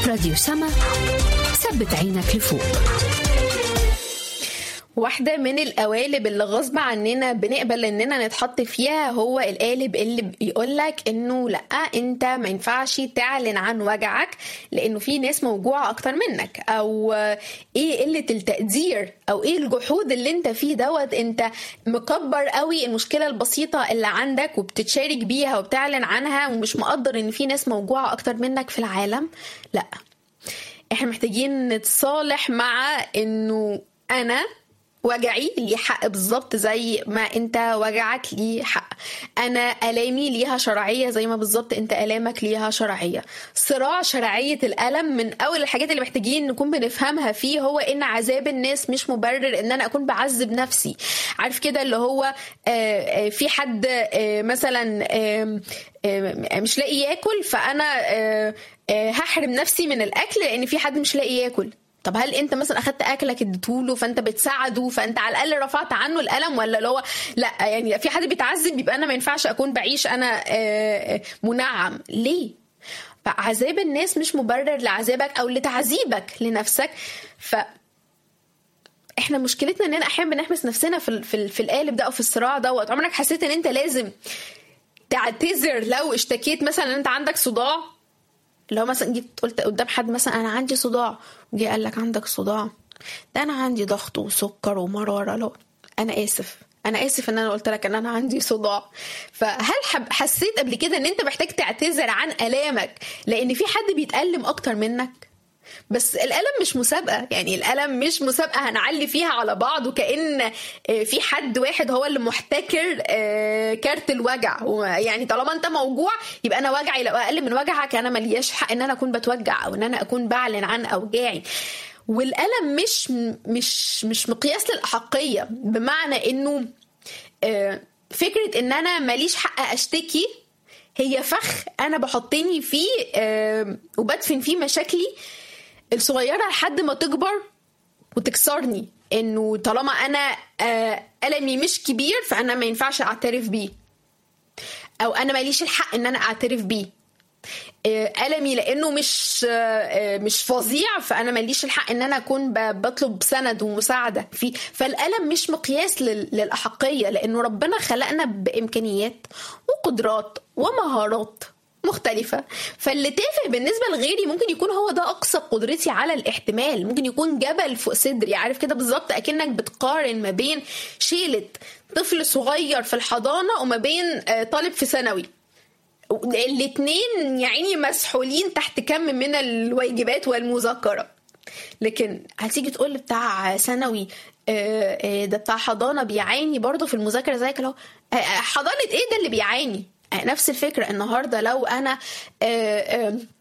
راديو سما ثبت عينك لفوق واحدة من القوالب اللي غصب عننا بنقبل اننا نتحط فيها هو القالب اللي بيقولك انه لا انت ما ينفعش تعلن عن وجعك لانه في ناس موجوعة اكتر منك او ايه قلة التقدير او ايه الجحود اللي انت فيه دوت انت مكبر قوي المشكلة البسيطة اللي عندك وبتتشارك بيها وبتعلن عنها ومش مقدر ان في ناس موجوعة اكتر منك في العالم لا احنا محتاجين نتصالح مع انه انا وجعي ليه حق بالظبط زي ما انت وجعك ليه حق انا الامي ليها شرعيه زي ما بالظبط انت الامك ليها شرعيه صراع شرعيه الالم من اول الحاجات اللي محتاجين نكون بنفهمها فيه هو ان عذاب الناس مش مبرر ان انا اكون بعذب نفسي عارف كده اللي هو في حد مثلا مش لاقي ياكل فانا هحرم نفسي من الاكل لان في حد مش لاقي ياكل طب هل انت مثلا اخدت اكلك اديتهوله فانت بتساعده فانت على الاقل رفعت عنه الالم ولا اللي هو لا يعني في حد بيتعذب يبقى انا ما ينفعش اكون بعيش انا منعم ليه فعذاب الناس مش مبرر لعذابك او لتعذيبك لنفسك ف احنا مشكلتنا اننا احيانا بنحبس نفسنا في في, في القالب ده او في الصراع دوت عمرك حسيت ان انت لازم تعتذر لو اشتكيت مثلا ان انت عندك صداع لو مثلا جيت قلت قدام حد مثلا انا عندي صداع وجي قال لك عندك صداع ده انا عندي ضغط وسكر ومراره لو انا اسف انا اسف ان انا قلت لك ان انا عندي صداع فهل حسيت قبل كده ان انت محتاج تعتذر عن الامك لان في حد بيتالم اكتر منك بس الالم مش مسابقه يعني الالم مش مسابقه هنعلي فيها على بعض وكان في حد واحد هو اللي محتكر كارت الوجع يعني طالما انت موجوع يبقى انا وجعي لو اقل من وجعك انا ملياش حق ان انا اكون بتوجع او ان انا اكون بعلن عن اوجاعي والالم مش مش مش مقياس للاحقيه بمعنى انه فكره ان انا ماليش حق اشتكي هي فخ انا بحطني فيه وبدفن فيه مشاكلي الصغيرة لحد ما تكبر وتكسرني انه طالما انا ألمي مش كبير فانا ما ينفعش اعترف بيه او انا ماليش الحق ان انا اعترف بيه ألمي لأنه مش مش فظيع فأنا ماليش الحق إن أنا أكون بطلب سند ومساعدة فيه فالألم مش مقياس للأحقية لأنه ربنا خلقنا بإمكانيات وقدرات ومهارات مختلفة فاللي تافه بالنسبة لغيري ممكن يكون هو ده أقصى قدرتي على الاحتمال ممكن يكون جبل فوق صدري عارف كده بالظبط أكنك بتقارن ما بين شيلة طفل صغير في الحضانة وما بين طالب في ثانوي الاتنين يعني مسحولين تحت كم من الواجبات والمذاكرة لكن هتيجي تقول بتاع ثانوي ده بتاع حضانة بيعاني برضه في المذاكرة زيك لو حضانة ايه ده اللي بيعاني نفس الفكرة النهاردة لو أنا